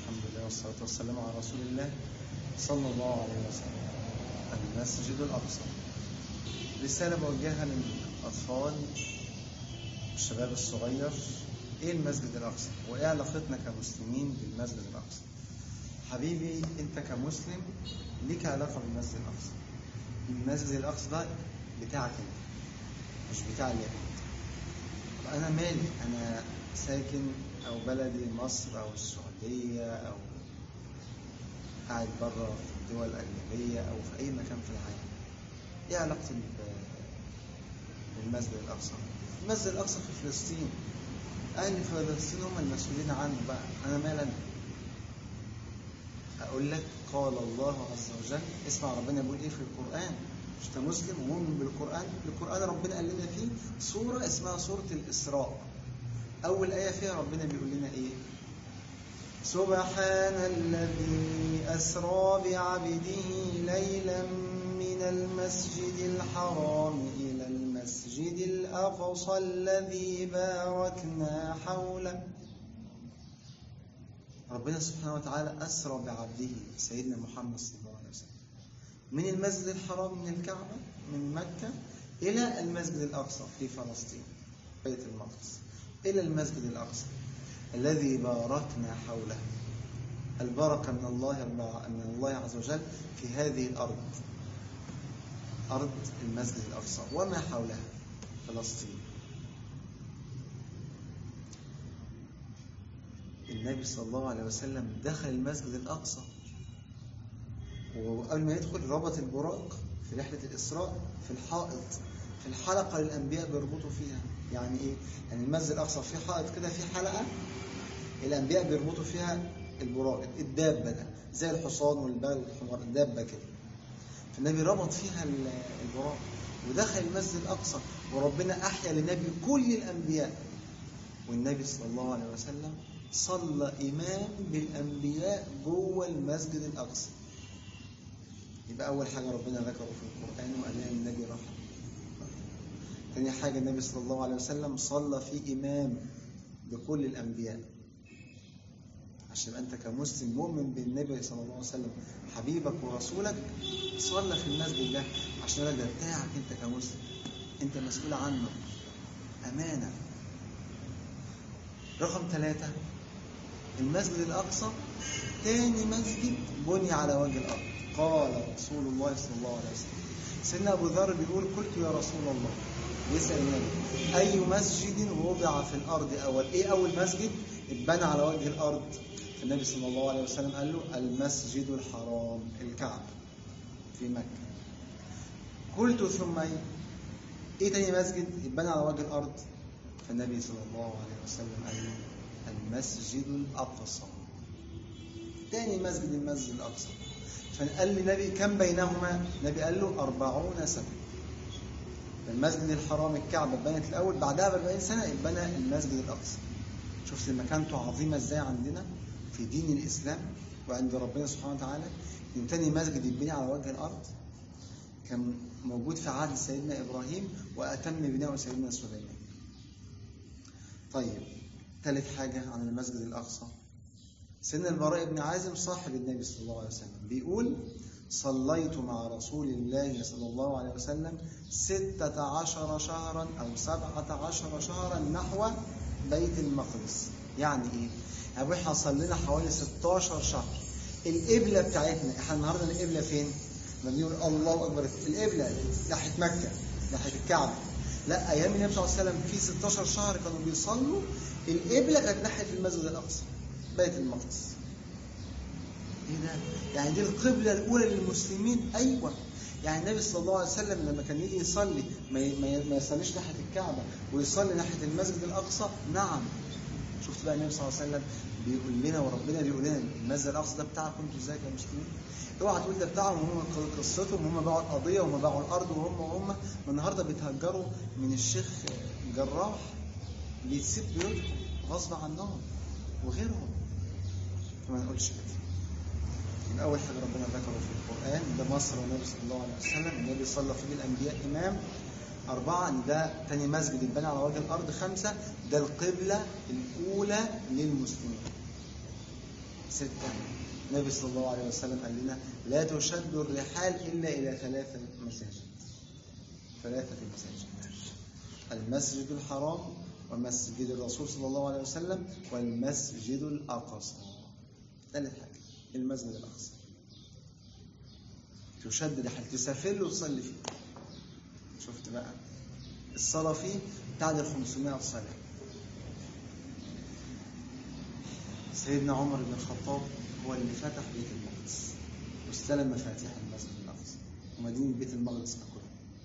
الحمد لله والصلاة والسلام على رسول الله صلى الله عليه وسلم المسجد الأقصى رسالة موجهة للأطفال الشباب الصغير إيه المسجد الأقصى وإيه علاقتنا كمسلمين بالمسجد الأقصى حبيبي أنت كمسلم ليك علاقة بالمسجد الأقصى المسجد الأقصى ده بتاعك أنت مش بتاع اليهود أنا مالي أنا ساكن أو بلدي مصر أو السعودية أو قاعد بره في الدول الأجنبية أو في أي مكان في العالم إيه علاقتي بالمسجد الأقصى؟ المسجد الأقصى في فلسطين أهل فلسطين هم المسؤولين عنه بقى أنا مال أنا أقول لك قال الله عز وجل اسمع ربنا بيقول إيه في القرآن مش أنت مسلم ومؤمن بالقرآن القرآن ربنا قال لنا فيه سورة اسمها سورة الإسراء أول آية فيها ربنا بيقول لنا إيه سبحان الذي أسرى بعبده ليلا من المسجد الحرام إلى المسجد الأقصى الذي باركنا حوله ربنا سبحانه وتعالى أسرى بعبده سيدنا محمد صلى الله عليه وسلم من المسجد الحرام من الكعبة من مكة إلى المسجد الأقصى في فلسطين بيت المقدس إلى المسجد الأقصى الذي باركنا حوله البركة من الله من الله عز وجل في هذه الأرض أرض المسجد الأقصى وما حولها فلسطين النبي صلى الله عليه وسلم دخل المسجد الأقصى وقبل ما يدخل ربط البراق في رحلة الإسراء في الحائط في الحلقة للأنبياء بيربطوا فيها يعني إيه؟ يعني المسجد الأقصى في حائط كده في حلقة الأنبياء بيربطوا فيها البراق الدابة ده زي الحصان والبغل الحمار الدابة كده فالنبي ربط فيها البراق ودخل المسجد الأقصى وربنا أحيا للنبي كل الأنبياء والنبي صلى الله عليه وسلم صلى إمام بالأنبياء جوه المسجد الأقصى يبقى أول حاجة ربنا ذكره في القرآن وقال لنا النبي رحمه تاني حاجة النبي صلى الله عليه وسلم صلى في إمام بكل الأنبياء عشان أنت كمسلم مؤمن بالنبي صلى الله عليه وسلم حبيبك ورسولك صلى في المسجد ده عشان ده بتاعك أنت كمسلم أنت مسؤول عنه أمانة رقم ثلاثة المسجد الأقصى تاني مسجد بني على وجه الأرض قال رسول الله صلى الله عليه وسلم سيدنا أبو ذر بيقول قلت يا رسول الله يسأل النبي أي مسجد وضع في الأرض أول إيه أول مسجد اتبنى على وجه الأرض النبي صلى الله عليه وسلم قال له المسجد الحرام الكعبة في مكة قلت ثم ايه ايه تاني مسجد اتبنى على وجه الارض فالنبي صلى الله عليه وسلم قال له المسجد الاقصى تاني مسجد المسجد الاقصى فقال لي النبي كم بينهما النبي قال له أربعون سنة المسجد الحرام الكعبة اتبنت الأول بعدها ب 40 سنة اتبنى المسجد الأقصى شفت مكانته عظيمة ازاي عندنا في دين الإسلام وعند ربنا سبحانه وتعالى من تاني مسجد يتبني على وجه الأرض كان موجود في عهد سيدنا إبراهيم وأتم بناء سيدنا سليمان طيب ثالث حاجة عن المسجد الأقصى سيدنا البراء بن عازم صاحب النبي صلى الله عليه وسلم بيقول صليت مع رسول الله صلى الله عليه وسلم ستة عشر شهرا أو سبعة عشر شهرا نحو بيت المقدس يعني إيه؟ يعني احنا صلينا حوالي 16 شهر القبلة بتاعتنا احنا النهارده القبلة فين؟ لما بنقول الله أكبر القبلة ناحية مكة ناحية الكعبة لا أيام النبي صلى الله عليه وسلم في 16 شهر كانوا بيصلوا القبلة كانت ناحية المسجد الأقصى بيت المقدس ايه ده؟ يعني دي القبلة الأولى للمسلمين أيوة يعني النبي صلى الله عليه وسلم لما كان يجي يصلي ما ما يصليش ناحية الكعبة ويصلي ناحية المسجد الأقصى نعم شفت بقى النبي صلى الله عليه وسلم بيقول لنا وربنا بيقول لنا المسجد الأقصى ده بتاعكم انتوا ازاي كمسلمين اوعى تقول ده بتاعهم هم قصتهم هم باعوا القضية وهم باعوا الأرض وهم وهم النهارده بيتهجروا من الشيخ جراح بيسيب بيوتهم غصب عنهم وغيرهم فما نقولش كده يبقى أول حاجة ربنا ذكره في القرآن ده مصر والنبي صلى الله عليه وسلم النبي صلى فيه الأنبياء إمام أربعة ده تاني مسجد اتبنى على وجه الأرض خمسة ده القبلة الأولى للمسلمين ستة النبي صلى الله عليه وسلم قال لنا لا تشد الرحال إلا إلى ثلاثة مساجد ثلاثة مساجد المسجد الحرام ومسجد الرسول صلى الله عليه وسلم والمسجد الأقصى ثالث حاجة المسجد الأقصى تشد الرحال تسافر له وتصلي فيه شفت بقى الصلاة فيه تعدل 500 صلاة سيدنا عمر بن الخطاب هو اللي فتح بيت المقدس واستلم مفاتيح المسجد الأقصى ومدينة بيت المقدس كلها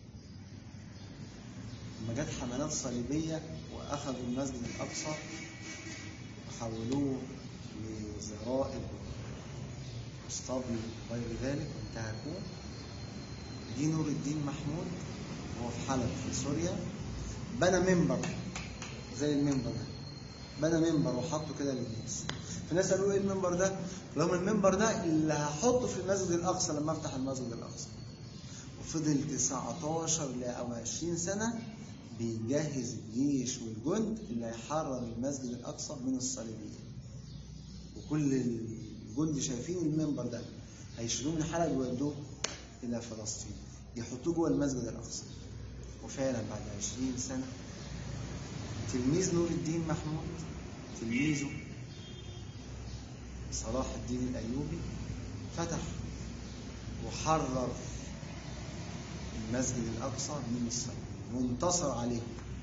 لما جت حملات صليبية وأخذوا المسجد الأقصى وحولوه لزرائب واسطبل وغير ذلك وانتهكوه جه نور الدين محمود وهو في حلب في سوريا بنى منبر زي المنبر ده بنى منبر وحطه كده للناس فالناس قالوا ايه المنبر ده؟ لهم المنبر ده اللي هحطه في المسجد الاقصى لما افتح المسجد الاقصى وفضل 19 ل او 20 سنه بيجهز الجيش والجند اللي هيحرر المسجد الاقصى من الصليبيين وكل الجند شايفين المنبر ده هيشيلوه من حلب ويودوه الى فلسطين يحطوه جوه المسجد الاقصى وفعلا بعد 20 سنه تلميذ نور الدين محمود تلميذه صلاح الدين الأيوبي فتح وحرر المسجد الأقصى من الصليب وانتصر عليه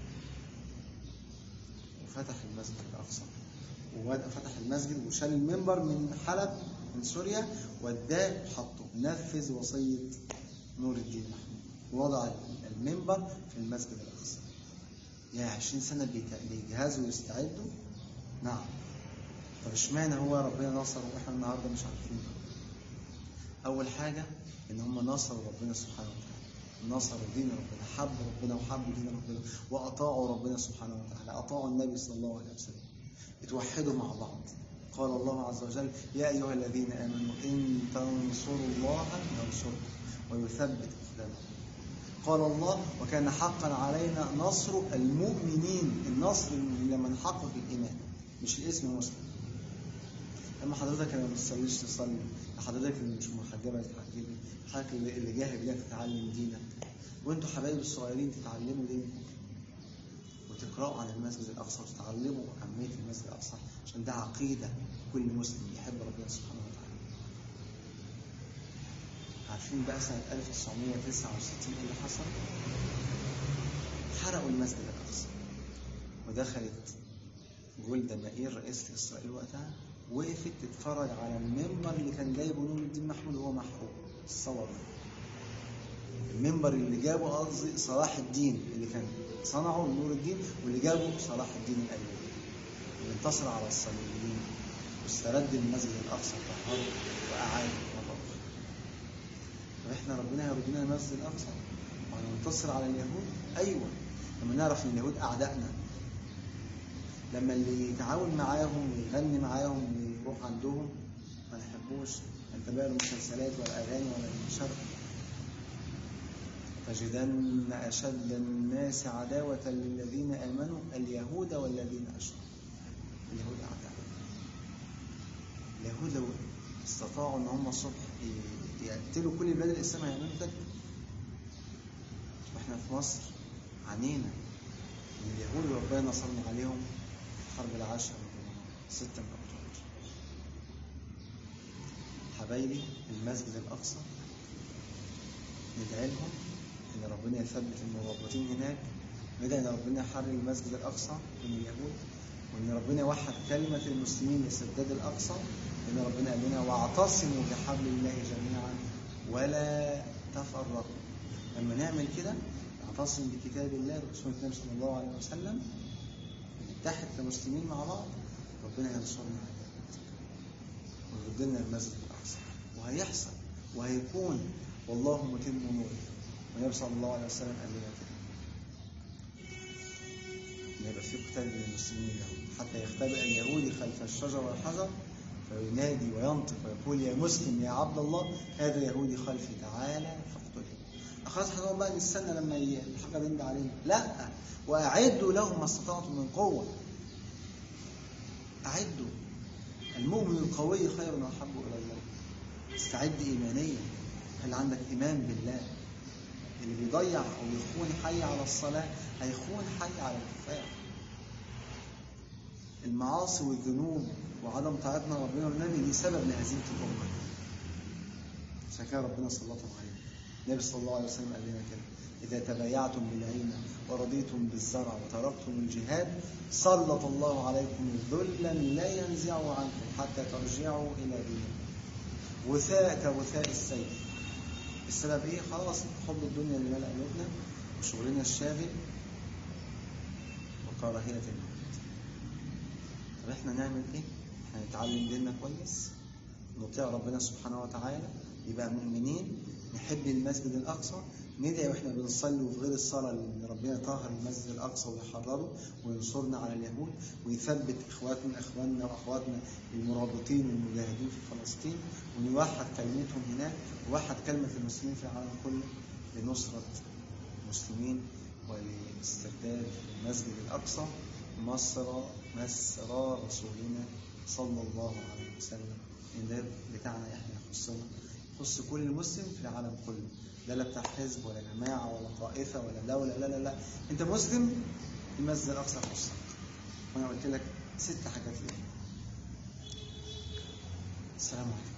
وفتح المسجد الأقصى وفتح المسجد وشال المنبر من حلب من سوريا وداه وحطه نفذ وصية نور الدين محمود ووضع المنبر في المسجد الأقصى يا 20 سنة بيجهزوا ويستعدوا نعم طب اشمعنى هو ربنا نصر واحنا النهارده مش عارفين اول حاجه ان هم نصروا ربنا سبحانه وتعالى نصروا دين ربنا حبوا ربنا وحبوا دين ربنا واطاعوا ربنا سبحانه وتعالى اطاعوا النبي صلى الله عليه وسلم اتوحدوا مع بعض قال الله عز وجل يا ايها الذين امنوا ان تنصروا الله ينصركم ويثبت اقدامكم قال الله وكان حقا علينا نصر المؤمنين النصر لمن حقق الايمان مش الاسم مسلم اما حضرتك اللي ما بتصليش تصلي حضرتك اللي مش محجبه تتحجبي حضرتك اللي جاهل جاي تتعلم دينك وانتوا حبايبي الصغيرين تتعلموا دينكم وتقرأوا عن المسجد الأقصى وتتعلموا أهمية المسجد الأقصى عشان ده عقيدة كل مسلم يحب ربنا سبحانه وتعالى. عارفين بقى سنة 1969 اللي حصل؟ حرقوا المسجد الأقصى ودخلت جولدا مائير رئيسة إسرائيل وقتها وقفت تتفرج على المنبر اللي كان جايبه نور الدين محمود وهو محروق الصور المنبر اللي جابه قصدي صلاح الدين اللي كان صنعه نور الدين واللي جابه صلاح الدين الايوبي اللي انتصر على الصليبيين واسترد المسجد الاقصى طهره واعاد مره اخرى طب احنا ربنا هيردنا المسجد الاقصى وهننتصر على اليهود ايوه لما نعرف ان اليهود اعدائنا لما اللي يتعاون معاهم ويغني معاهم ويروح عندهم ما نحبوش انت بقى المسلسلات والاغاني ولا الشرق تجدن اشد الناس عداوه للذين امنوا اليهود والذين اشركوا اليهود اعداء اليهود لو استطاعوا ان هم الصبح يقتلوا كل بلاد الاسلام هيعملوا كده واحنا في مصر عانينا من اليهود ربنا نصرنا عليهم الحرب العاشرة ستة من أكتوبر حبايبي المسجد الأقصى ندعي لهم إن ربنا يثبت المرابطين هناك ندعي إن ربنا يحرر المسجد الأقصى من اليهود وإن ربنا يوحد كلمة المسلمين لسداد الأقصى لأن ربنا قال لنا واعتصموا بحبل الله جميعا ولا تفرقوا لما نعمل كده نعتصم بكتاب الله وسنة النبي صلى الله عليه وسلم نتحد كمسلمين مع بعض ربنا ينصرنا ويرد لنا المسجد الاقصى وهيحصل وهيكون والله متم نوره والنبي صلى الله عليه وسلم قال لنا كده ان يبقى في قتال بين المسلمين واليهود حتى يختبئ اليهودي خلف الشجر والحجر فينادي وينطق ويقول يا مسلم يا عبد الله هذا يهودي خلفي تعالى فاقتله خلاص هنقعد بقى نستنى لما الحجر ينده علينا لا واعدوا لهم ما استطعتم من قوه اعدوا المؤمن المؤمن القوي خير وأحب إلى الله استعد إيمانيا هل عندك إيمان بالله اللي بيضيع أو يخون حي على الصلاة هيخون حي على الكفاح المعاصي والذنوب وعدم طاعتنا ربنا والنبي دي سبب لهزيمة الأمة عشان كده ربنا سلطهم علينا النبي صلى الله عليه وسلم قال لنا كده إذا تبايعتم بالعينة ورضيتم بالزرع وتركتم الجهاد سلط الله عليكم ذلا لا ينزعه عنكم حتى ترجعوا إلى دينكم وثاء كوثاء السيف السبب إيه؟ خلاص حب الدنيا اللي ملأ قلوبنا وشغلنا الشاغل وكراهية الموت طب احنا نعمل ايه؟ احنا نتعلم ديننا كويس نطيع ربنا سبحانه وتعالى يبقى مؤمنين نحب المسجد الأقصى ندعي واحنا بنصلي وفي غير الصلاة ان ربنا يطهر المسجد الأقصى ويحرره وينصرنا على اليهود ويثبت إخواتنا إخواننا وأخواتنا المرابطين المجاهدين في فلسطين ونوحد كلمتهم هناك ووحد كلمة المسلمين في العالم كله لنصرة المسلمين ولاسترداد المسجد الأقصى مصر مسرى رسولنا صلى الله عليه وسلم إن ده بتاعنا احنا يخصنا يخص كل مسلم في العالم كله لا لا بتاع حزب ولا جماعة ولا طائفة ولا دولة لا لا لا أنت مسلم المسجد الأقصى يخصك وأنا قلت لك ست حاجات ليه السلام عليكم